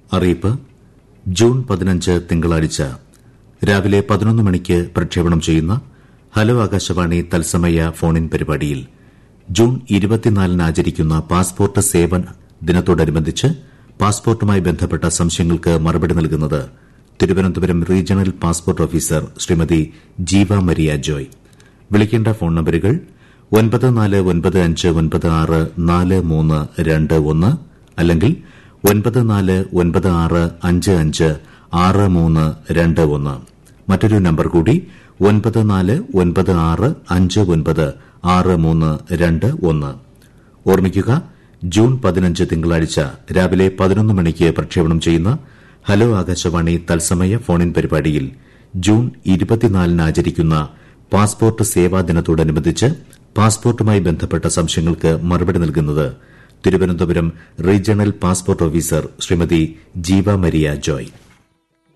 അറിയിപ്പ് ജൂൺ പതിനഞ്ച് തിങ്കളാഴ്ച രാവിലെ പതിനൊന്ന് മണിക്ക് പ്രക്ഷേപണം ചെയ്യുന്ന ഹലോ ആകാശവാണി തത്സമയ ഫോണിൻ പരിപാടിയിൽ ജൂൺ ഇരുപത്തിനാലിന് ആചരിക്കുന്ന പാസ്പോർട്ട് സേവന ദിനത്തോടനുബന്ധിച്ച് പാസ്പോർട്ടുമായി ബന്ധപ്പെട്ട സംശയങ്ങൾക്ക് മറുപടി നൽകുന്നത് Thiruvananthapuram regional passport officer Shrimati Jeeva Maria Joy വിളിക്കേണ്ട ഫോൺ നമ്പരുകൾ ഒൻപത് നാല് ഒൻപത് അഞ്ച് ഒൻപത് ആറ് നാല് മൂന്ന് രണ്ട് ഒന്ന് അല്ലെങ്കിൽ ഒൻപത് നാല് ഒൻപത് ആറ് അഞ്ച് അഞ്ച് ആറ് മൂന്ന് രണ്ട് ഒന്ന് മറ്റൊരു നമ്പർ കൂടി ഒൻപത് നാല് ഒൻപത് ആറ് അഞ്ച് ഒൻപത് ആറ് മൂന്ന് രണ്ട് ഒന്ന് ഓർമ്മിക്കുക ജൂൺ പതിനഞ്ച് തിങ്കളാഴ്ച രാവിലെ പതിനൊന്ന് മണിക്ക് പ്രക്ഷേപണം ചെയ്യുന്ന ഹലോ ആകാശവാണി തത്സമയ ഫോണിൻ പരിപാടിയിൽ ജൂൺ ഇരുപത്തിനാലിന് ആചരിക്കുന്ന പാസ്പോർട്ട് സേവാ ദിനത്തോടനുബന്ധിച്ച് പാസ്പോർട്ടുമായി ബന്ധപ്പെട്ട സംശയങ്ങൾക്ക് മറുപടി നൽകുന്നത് Thiruvananthapuram regional passport officer Shrimati Jeeva Maria Joy